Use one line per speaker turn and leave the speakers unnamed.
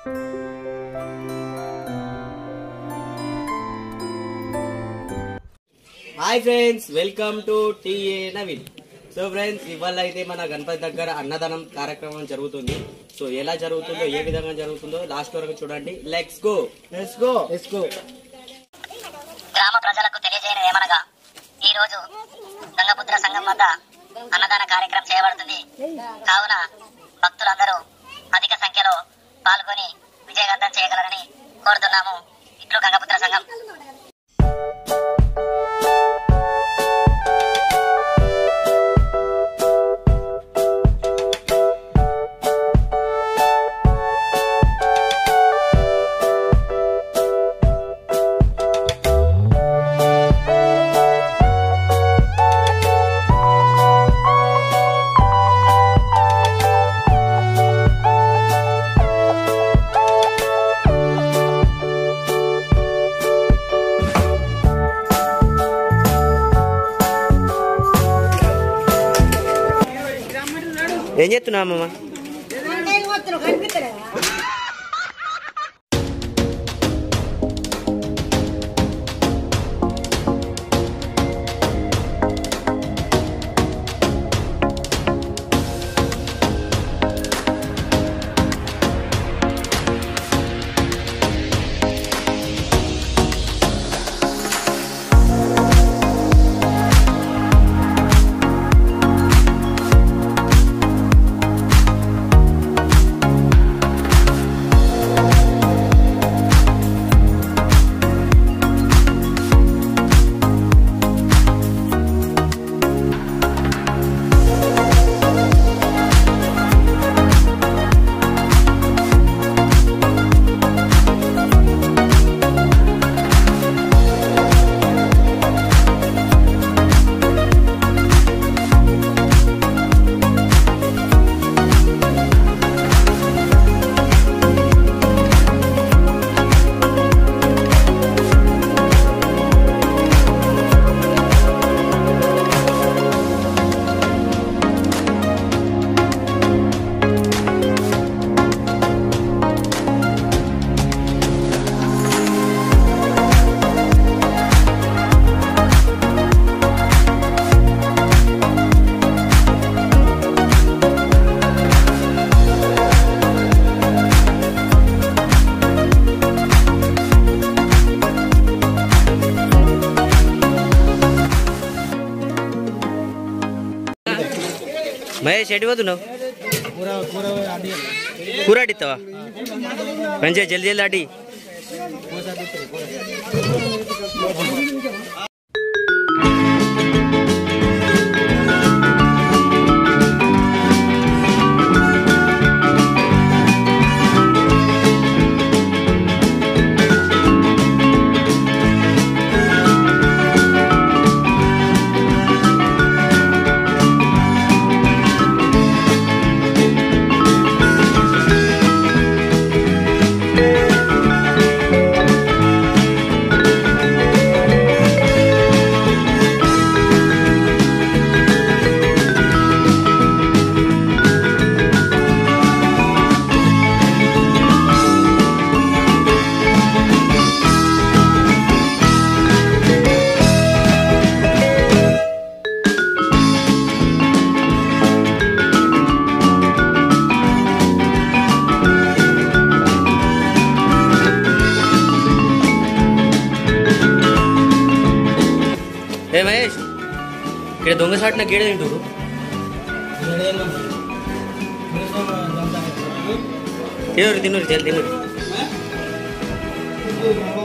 hi friends welcome to TA Naveen so friends ఇవాళ అయితే మన గణపతి దగ్గర అన్నదానం కార్యక్రమం జరుగుతుంది సో ఎలా జరుగుతుందో ఏ విధంగా జరుగుతుందో లాస్ట్ వరకు చూడండి let's go let's go let's go
గ్రామ ప్రజలకు తెలియజేయడం ఏమనగా ఈ రోజు గంగపుత్ర సంఘం వద్ద అన్నదాన కార్యక్రమం చేయబడుతుంది కావున భక్తులందరూ అధిక సంఖ్యలో పాల్గొని విజయవంతం చేయగలరని కోరుతున్నాము ఇట్లు గంగపుత్ర సంఘం
ఏం చేస్తున్నావు అమ్మమ్మ మహేష్ ఎటు పోతున్నావు కూర అడిస్తావా మంచిగా జల్దీ జల్దీ అడి ఏ మహేష్ ఇక్కడ దొంగ సాటిన గేడ తింటురు తినరు తినరు జల్ది తినరు